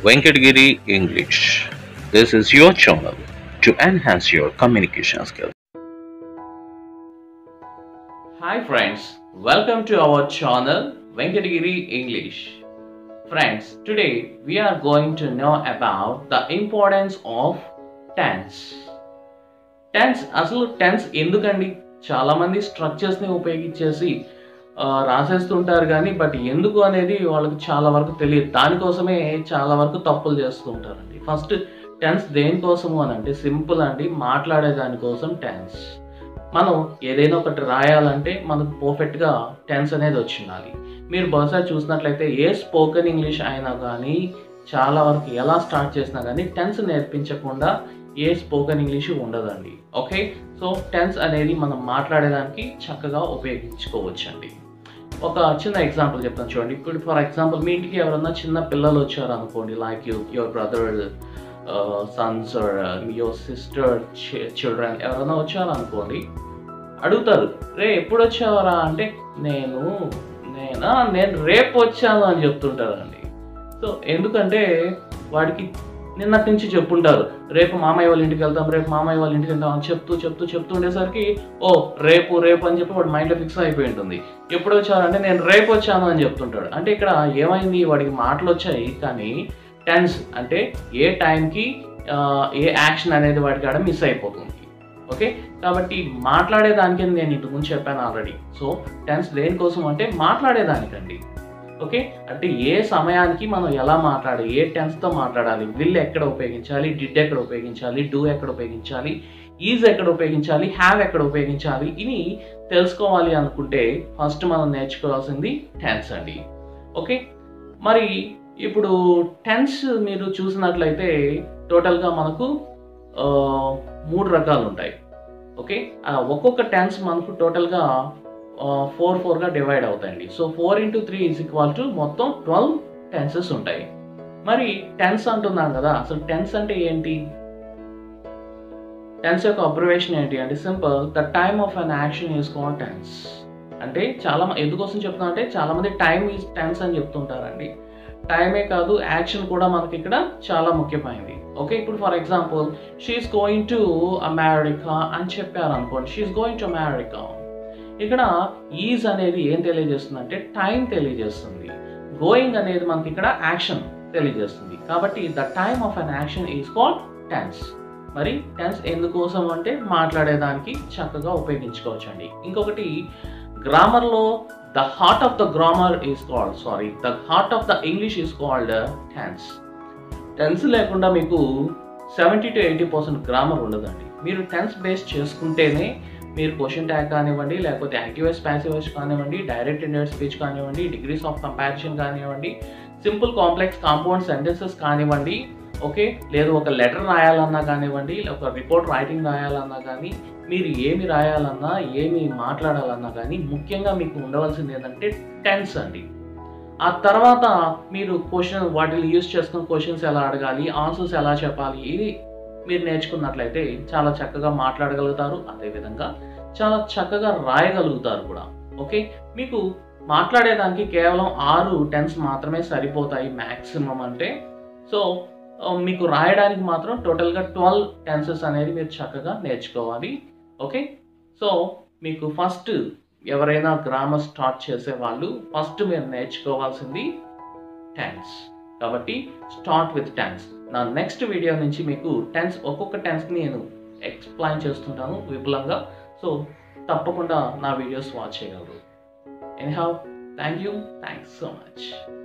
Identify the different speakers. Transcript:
Speaker 1: Venkatgiri English. This is your channel to enhance your communication skills.
Speaker 2: Hi friends, welcome to our channel Venkatagiri English. Friends, today we are going to know about the importance of tense. Tense అసలు tense ఎందుకండి చాలామంది స్ట్రక్చర్స్ని ఉపయోగించేసి ఆ, రాసేస్తుంటారు కానీ but ఎందుకు అనేది వాళ్ళకి చాలా వరకు తెలియదు దానికోసమే చాలా వరకు తప్పులు చేస్తూ ఉంటారండి ఫస్ట్ టెన్స్ దేనికోసము అని అంటే సింపుల్ అండి మాట్లాడే దానికోసం టెన్స్ మనం ఏదైనా ఒకటి రాయాలంటే మనకు పర్ఫెక్ట్గా టెన్స్ అనేది వచ్చి ఉండాలి మీరు బహుశా చూసినట్లయితే ఏ స్పోకెన్ ఇంగ్లీష్ అయినా కానీ చాలా వరకు ఎలా స్టార్ట్ చేసినా కానీ టెన్స్ నేర్పించకుండా ఏ స్పోకెన్ ఇంగ్లీష్ ఉండదండి ఓకే సో టెన్స్ అనేది మనం మాట్లాడేదానికి చక్కగా ఉపయోగించుకోవచ్చండి ఒక చిన్న ఎగ్జాంపుల్ చెప్తాను చూడండి ఇప్పుడు ఫర్ ఎగ్జాంపుల్ మీ ఇంటికి ఎవరన్నా చిన్న పిల్లలు వచ్చారు అనుకోండి like you your brother sons or your sister children ఎవరైనా వచ్చారు అనుకోండి అడుగుతారు రే ఎప్పుడు వచ్చావరా అంటే నేను నేనా నేను రేపు వచ్చాను అని చెప్తుంటారండి సో ఎందుకంటే వాడికి నిన్నటి నుంచి చెప్పుంటారు రేపు మామయ్య వాళ్ళ ఇంటికి వెళ్తాం రేపు మామయ్య వాళ్ళ ఇంటికి వెళ్తాం అని చెప్తూ చెప్తూ చెప్తూ ఉండేసరికి ఓ రేపు రేపు అని చెప్పి వాడు మైండ్లో ఫిక్స్ అయిపోయి ఉంటుంది ఎప్పుడు వచ్చారంటే నేను రేపు వచ్చాను అని చెప్తుంటాడు అంటే ఇక్కడ ఏమైంది వాడికి మాటలు వచ్చాయి కానీ టెన్స్ అంటే ఏ టైంకి ఆ, ఏ యాక్షన్ అనేది వాడికి ఆడ మిస్ అయిపోతుంది ఓకే కాబట్టి మాట్లాడేదానికి నేను ఇంతకు ముందు చెప్పాను ఆల్రెడీ సో టెన్స్ దేనికోసం అంటే మాట్లాడేదానికండి ఓకే అంటే ఏ సమయానికి మనం ఎలా మాట్లాడాలి ఏ టెన్స్తో మాట్లాడాలి విల్ ఎక్కడ ఉపయోగించాలి డిడ్ ఎక్కడ ఉపయోగించాలి డూ ఎక్కడ ఉపయోగించాలి ఈజ్ ఎక్కడ ఉపయోగించాలి హ్యావ్ ఎక్కడ ఉపయోగించాలి ఇవి తెలుసుకోవాలి అనుకుంటే ఫస్ట్ మనం నేర్చుకోవాల్సింది టెన్స్ అండి ఓకే మరి ఇప్పుడు టెన్స్ మీరు చూసినట్లయితే టోటల్గా మనకు ఆ, మూడు రకాలు ఉంటాయి ఓకే ఆ ఒక్కొక్క టెన్స్ మనకు టోటల్గా ఫోర్ ఫోర్గా డివైడ్ అవుతాయండి so four into three is equal to మొత్తం ట్వెల్వ్ టెన్సెస్ ఉంటాయి మరి టెన్స్ అంటున్నాం కదా అసలు టెన్స్ అంటే ఏంటి టెన్స్ యొక్క అబ్జర్వేషన్ ఏంటి అంటే simple the time of an action is call tense అంటే చాలా మ- ఎందుకోసం చెప్తున్నా అంటే చాలా మంది టైం ఈజ్ టెన్స్ అని చెప్తుంటారండి టైమే కాదు యాక్షన్ కూడా మనకి ఇక్కడ చాలా ముఖ్యమైనది ఓకే ఇప్పుడు for example she's going to America అని చెప్పారు అనుకోండి షీఈస్ గోయింగ్ టు అమెరికా ఇక్కడ ఈజ్ అనేది ఏం తెలియజేస్తుంది అంటే టైం తెలియజేస్తుంది గోయింగ్ అనేది మనకి ఇక్కడ యాక్షన్ తెలియజేస్తుంది కాబట్టి the time of an action is called tense మరి టెన్స్ ఎందుకోసం అంటే మాట్లాడేదానికి చక్కగా ఉపయోగించుకోవచ్చు అండి ఇంకొకటి గ్రామర్లో the heart of the grammar is called sorry the heart of the English is called tense tense లేకుండా మీకు seventy to eighty percent grammar ఉండదండి మీరు టెన్స్ బేస్ చేసుకుంటేనే మీరు క్వశ్చన్ ట్యాగ్ కానివ్వండి లేకపోతే యాక్టివైస్ ప్యాసివైస్ కానివ్వండి డైరెక్ట్ ఇండైరెక్ట్ స్పీచ్ కానివ్వండి డిగ్రీస్ ఆఫ్ కంపారిజన్ కానివ్వండి సింపుల్ కాంప్లెక్స్ కాంపౌండ్ సెంటెన్సెస్ కానివ్వండి ఓకే లేదు ఒక లెటర్ రాయాలన్నా కానివ్వండి ఒక రిపోర్ట్ రైటింగ్ రాయాలన్నా కానీ మీరు ఏమి రాయాలన్నా ఏమి మాట్లాడాలన్నా కానీ ముఖ్యంగా మీకు ఉండవలసింది ఏంటంటే టెన్స్ అండి ఆ తర్వాత మీరు క్వశ్చన్ వాటిని యూజ్ చేసుకుని క్వశ్చన్స్ ఎలా అడగాలి ఆన్సర్స్ ఎలా చెప్పాలి ఇది మీరు నేర్చుకున్నట్లయితే చాలా చక్కగా మాట్లాడగలుగుతారు అదేవిధంగా చాలా చక్కగా రాయగలుగుతారు కూడా ఓకే మీకు మాట్లాడేదానికి కేవలం ఆరు టెన్స్ మాత్రమే సరిపోతాయి మ్యాక్సిమం అంటే సో ఆ, మీకు రాయడానికి మాత్రం టోటల్గా ట్వెల్వ్ టెన్సెస్ అనేది మీరు చక్కగా నేర్చుకోవాలి ఓకే సో మీకు ఫస్ట్ ఎవరైనా గ్రామర్ స్టార్ట్ చేసే వాళ్ళు ఫస్ట్ మీరు నేర్చుకోవాల్సింది టెన్స్ కాబట్టి స్టార్ట్ విత్ టెన్స్ నా నెక్స్ట్ వీడియో నుంచి మీకు టెన్స్ ఒక్కొక్క టెన్స్ని నేను ఎక్స్ప్లెయిన్ చేస్తుంటాను విపులంగా సో తప్పకుండా నా వీడియోస్ వాచ్ చేయగలరు anyhow thank you thanks so much